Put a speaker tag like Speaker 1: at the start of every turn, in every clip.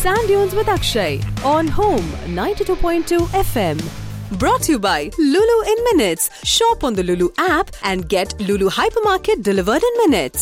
Speaker 1: Sand Dunes with Akshay on Home 92.2 FM. Brought to you by Lulu in Minutes. Shop on the Lulu app and get Lulu Hypermarket delivered in minutes.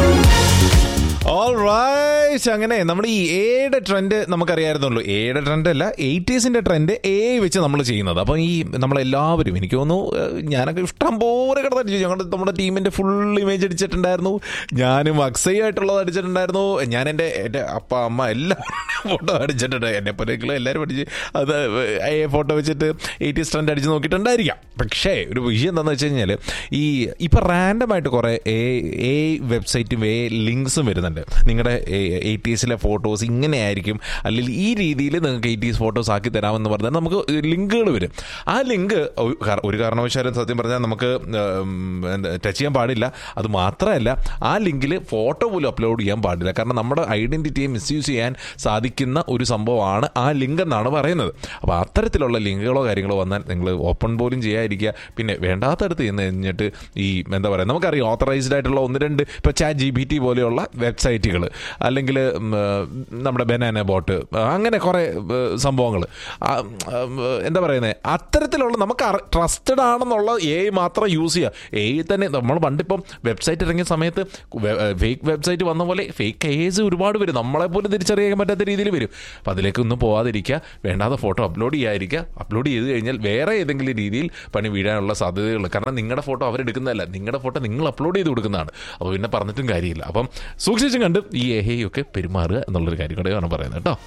Speaker 2: Alright അങ്ങനെ നമ്മൾ ഈ എയുടെ trend നമുക്കറിയായിരുന്നുള്ളൂ എയുടെ trend അല്ല എയ്റ്റീസിന്റെ trend A വെച്ച് നമ്മൾ ചെയ്യുന്നത് അപ്പം ഈ നമ്മളെല്ലാവരും എനിക്ക് തോന്നുന്നു ഏഹ്, ഞാനൊക്കെ ഇഷ്ടം പോലെ കിടന്നടിച്ചു ഞങ്ങളുടെ നമ്മുടെ ടീമിന്റെ ഫുൾ ഇമേജ് അടിച്ചിട്ടുണ്ടായിരുന്നു ഞാനും അക്സയായിട്ടുള്ളത് അടിച്ചിട്ടുണ്ടായിരുന്നു ഞാൻ എൻ്റെ എൻ്റെ അപ്പ അമ്മ എല്ലാം ഫോട്ടോ അടിച്ചിട്ടുണ്ട് എന്നെ പോലെയൊക്കെ എല്ലാവരും അടിച്ച് അത് എ ഫോട്ടോ വെച്ചിട്ട് എയ്റ്റീസ് ട്രെൻഡ് അടിച്ച് നോക്കിയിട്ടുണ്ടായിരിക്കാം പക്ഷേ ഒരു വിഷയം എന്താണെന്ന് വെച്ച് കഴിഞ്ഞാൽ ഈ ഇപ്പം റാൻഡമായിട്ട് കുറേ എ എ വെബ്സൈറ്റും എ ലിങ്ക്സും വരുന്നുണ്ട് നിങ്ങളുടെ എയ്റ്റീസിലെ ഫോട്ടോസ് ഇങ്ങനെ ആയിരിക്കും അല്ലെങ്കിൽ ഈ രീതിയിൽ നിങ്ങൾക്ക് എയ്റ്റീസ് ഫോട്ടോസ് ആക്കി തരാമെന്ന് പറഞ്ഞാൽ നമുക്ക് ലിങ്കുകൾ വരും ആ ലിങ്ക് ഒരു കാരണവശാലും സത്യം പറഞ്ഞാൽ നമുക്ക് ടച്ച് ചെയ്യാൻ പാടില്ല അത് മാത്രമല്ല ആ ലിങ്കിൽ ഫോട്ടോ പോലും അപ്ലോഡ് ചെയ്യാൻ പാടില്ല കാരണം നമ്മുടെ ഐഡന്റിറ്റിയെ മിസ്യൂസ് ചെയ്യാൻ സാധിക്കുന്ന ഒരു സംഭവമാണ് ആ ലിങ്ക് എന്നാണ് പറയുന്നത് അപ്പോൾ അത്തരത്തിലുള്ള ലിങ്കുകളോ കാര്യങ്ങളോ വന്നാൽ നിങ്ങൾ ഓപ്പൺ പോലും ചെയ്യാതിരിക്കുക പിന്നെ വേണ്ടാത്തടത്ത് ചെന്ന് കഴിഞ്ഞിട്ട് ഈ എന്താ പറയുക നമുക്കറിയാം ഓത്തറൈസ്ഡ് ആയിട്ടുള്ള ഒന്ന് രണ്ട് ഇപ്പോൾ ചാറ്റ് ജി ബി ടി പോലെയുള്ള വെബ്സൈറ്റുകൾ അല്ലെങ്കിൽ ഉം, നമ്മുടെ ബനാന ബോട്ട് അങ്ങനെ കുറേ സംഭവങ്ങൾ എന്താ പറയുന്നത് അത്തരത്തിലുള്ള നമുക്ക് ട്രസ്റ്റഡ് ആണെന്നുള്ള എ മാത്രം യൂസ് ചെയ്യുക എ തന്നെ നമ്മൾ പണ്ടിപ്പം വെബ്സൈറ്റ് ഇറങ്ങിയ സമയത്ത് ഫേക്ക് വെബ്സൈറ്റ് വന്ന പോലെ ഫേക്ക് ഏസ് ഒരുപാട് വരും നമ്മളെ പോലും തിരിച്ചറിയാൻ പറ്റാത്ത രീതിയിൽ വരും അപ്പം അതിലേക്കൊന്നും പോവാതിരിക്കുക വേണ്ടാതെ ഫോട്ടോ അപ്ലോഡ് ചെയ്യാതിരിക്കുക അപ്ലോഡ് ചെയ്ത് കഴിഞ്ഞാൽ വേറെ ഏതെങ്കിലും രീതിയിൽ പണി വീഴാനുള്ള സാധ്യതകൾ കാരണം നിങ്ങളുടെ ഫോട്ടോ അവരെടുക്കുന്നതല്ല നിങ്ങളുടെ ഫോട്ടോ നിങ്ങൾ അപ്ലോഡ് ചെയ്ത് കൊടുക്കുന്നതാണ് അപ്പോൾ പിന്നെ പറഞ്ഞിട്ടും കാര്യമില്ല അപ്പം സൂക്ഷിച്ചും കണ്ട് ഈ എഹയൊക്കെ പെരുമാറുക എന്നുള്ളൊരു കാര്യം കൂടെയാണ് പറയുന്നത് കേട്ടോ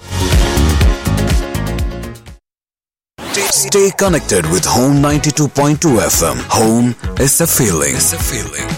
Speaker 3: Stay connected with Home 92.2 FM. Home is a feeling. It's a feeling.